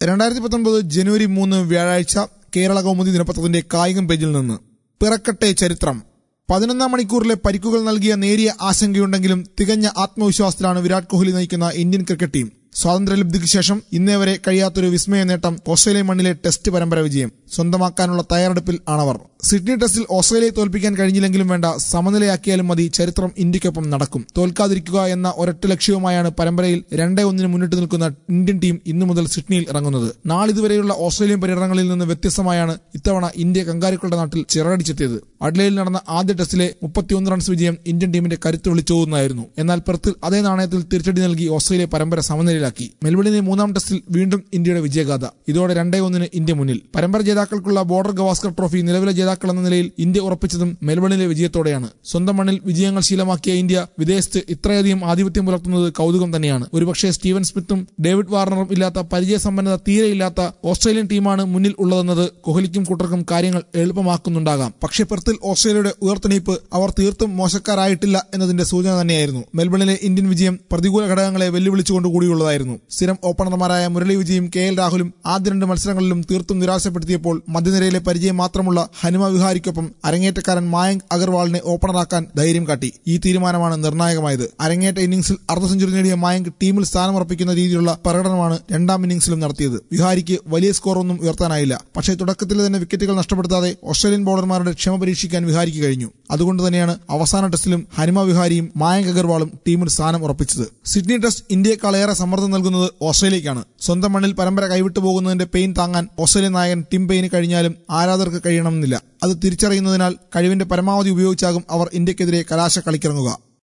രണ്ടായിരത്തി പത്തൊൻപത് ജനുവരി മൂന്ന് വ്യാഴാഴ്ച കേരള കൗമുദി ദിനപത്രത്തിന്റെ കായികം പേജിൽ നിന്ന് പിറക്കട്ടെ ചരിത്രം പതിനൊന്നാം മണിക്കൂറിലെ പരിക്കുകൾ നൽകിയ നേരിയ ആശങ്കയുണ്ടെങ്കിലും തികഞ്ഞ ആത്മവിശ്വാസത്തിലാണ് വിരാട് കോഹ്ലി നയിക്കുന്ന ഇന്ത്യൻ ക്രിക്കറ്റ് ടീം സ്വാതന്ത്ര്യലബ്ധിക്ക് ശേഷം ഇന്നേ വരെ കഴിയാത്തൊരു വിസ്മയ നേട്ടം ഓസ്ട്രേലിയൻ മണ്ണിലെ ടെസ്റ്റ് പരമ്പര വിജയം സ്വന്തമാക്കാനുള്ള തയ്യാറെടുപ്പിൽ ആണവർ സിഡ്നി ടെസ്റ്റിൽ ഓസ്ട്രേലിയയെ തോൽപ്പിക്കാൻ കഴിഞ്ഞില്ലെങ്കിലും വേണ്ട സമനിലയാക്കിയാലും മതി ചരിത്രം ഇന്ത്യക്കൊപ്പം നടക്കും തോൽക്കാതിരിക്കുക എന്ന ഒരൊറ്റ ലക്ഷ്യവുമായാണ് പരമ്പരയിൽ രണ്ടേ ഒന്നിന് മുന്നിട്ട് നിൽക്കുന്ന ഇന്ത്യൻ ടീം ഇന്നു മുതൽ സിഡ്നിയിൽ ഇറങ്ങുന്നത് നാളിതുവരെയുള്ള ഓസ്ട്രേലിയൻ പര്യടനങ്ങളിൽ നിന്ന് വ്യത്യസ്തമായാണ് ഇത്തവണ ഇന്ത്യ കങ്കാരുക്കളുടെ നാട്ടിൽ ചിറകടിച്ചെത്തിയത് അഡ്ലയിൽ നടന്ന ആദ്യ ടെസ്റ്റിലെ മുപ്പത്തിയൊന്ന് റൺസ് വിജയം ഇന്ത്യൻ ടീമിന്റെ കരുത്ത് വിളിച്ചോതുന്നതായിരുന്നു എന്നാൽ പെർത്തിൽ അതേ നാണയത്തിൽ തിരിച്ചടി നൽകി ഓസ്ട്രേലിയ പരമ്പര സമനിലയിലാക്കി മെൽബണിലെ മൂന്നാം ടെസ്റ്റിൽ വീണ്ടും ഇന്ത്യയുടെ വിജയഗാഥ ഇതോടെ രണ്ടേ ഒന്നിന് ഇന്ത്യ മുന്നിൽ പരമ്പര ജേതാക്കൾക്കുള്ള ബോർഡർ ഗവാസ്കർ ട്രോഫി നിലവിലെ ജേതാക്കൾ എന്ന നിലയിൽ ഇന്ത്യ ഉറപ്പിച്ചതും മെൽബണിലെ വിജയത്തോടെയാണ് സ്വന്തം മണ്ണിൽ വിജയങ്ങൾ ശീലമാക്കിയ ഇന്ത്യ വിദേശത്ത് ഇത്രയധികം ആധിപത്യം പുലർത്തുന്നത് കൗതുകം തന്നെയാണ് ഒരുപക്ഷെ സ്റ്റീവൻ സ്മിത്തും ഡേവിഡ് വാർണറും ഇല്ലാത്ത പരിചയസമ്പന്നത തീരെയില്ലാത്ത ഓസ്ട്രേലിയൻ ടീമാണ് മുന്നിൽ ഉള്ളതെന്നത് കോഹ്ലിക്കും കൂട്ടർക്കും കാര്യങ്ങൾ എളുപ്പമാക്കുന്നുണ്ടാകാം പക്ഷേ പെർത്തിൽ ഓസ്ട്രേലിയയുടെ ഉയർത്തെണീപ്പ് അവർ തീർത്തും മോശക്കാരായിട്ടില്ല എന്നതിന്റെ സൂചന തന്നെയായിരുന്നു മെൽബണിലെ ഇന്ത്യൻ വിജയം പ്രതികൂല ഘടകങ്ങളെ വെല്ലുവിളിച്ചുകൊണ്ട് കൂടിയുള്ളതായിരുന്നു സ്ഥിരം ഓപ്പണർമാരായ മുരളി വിജയും കെ എൽ രാഹുലും ആദ്യ രണ്ട് മത്സരങ്ങളിലും തീർത്തും നിരാശപ്പെടുത്തിയപ്പോൾ മധ്യനിരയിലെ പരിചയം മാത്രമുള്ള ഹനുമ വിഹാരിക്കൊപ്പം അരങ്ങേറ്റക്കാരൻ മായങ്ക് അഗർവാളിനെ ഓപ്പണറാക്കാൻ ധൈര്യം കാട്ടി ഈ തീരുമാനമാണ് നിർണായകമായത് അരങ്ങേറ്റ ഇന്നിംഗ്സിൽ അർദ്ധ സെഞ്ചുറി നേടിയ മായങ്ക് ടീമിൽ സ്ഥാനമുറപ്പിക്കുന്ന രീതിയിലുള്ള പ്രകടനമാണ് രണ്ടാം ഇന്നിംഗ്സിലും നടത്തിയത് വിഹാരിക്ക് വലിയ സ്കോർ ഒന്നും ഉയർത്താനായില്ല പക്ഷേ തുടക്കത്തിൽ തന്നെ വിക്കറ്റുകൾ നഷ്ടപ്പെടുത്താതെ ഓസ്ട്രേലിയൻ ബൌളർമാരുടെ ക്ഷമ പരീക്ഷിക്കാൻ വിഹാരിക്ക് കഴിഞ്ഞു അതുകൊണ്ട് തന്നെയാണ് അവസാന ടെസ്റ്റിലും ഹനുമ വിഹാരിയും മായങ്ക് അഗർവാളും ടീമിൽ സ്ഥാനം ഉറപ്പിച്ചത് സിഡ്നി ടെസ്റ്റ് ഇന്ത്യയെക്കാളേറെ സമ്മർദ്ദം നൽകുന്നത് ഓസ്ട്രേലിയക്കാണ് സ്വന്തം മണ്ണിൽ പരമ്പര കൈവിട്ടു പോകുന്നതിന്റെ പെയിൻ താങ്ങാൻ ഓസ്ട്രേലിയൻ നായകൻ ടിം പെയിന് കഴിഞ്ഞാലും ആരാധകർക്ക് കഴിയണമെന്നില്ല അത് തിരിച്ചറിയുന്നതിനാൽ കഴിവിന്റെ പരമാവധി ഉപയോഗിച്ചാകും അവർ ഇന്ത്യക്കെതിരെ കലാശ കളിക്കിറങ്ങുക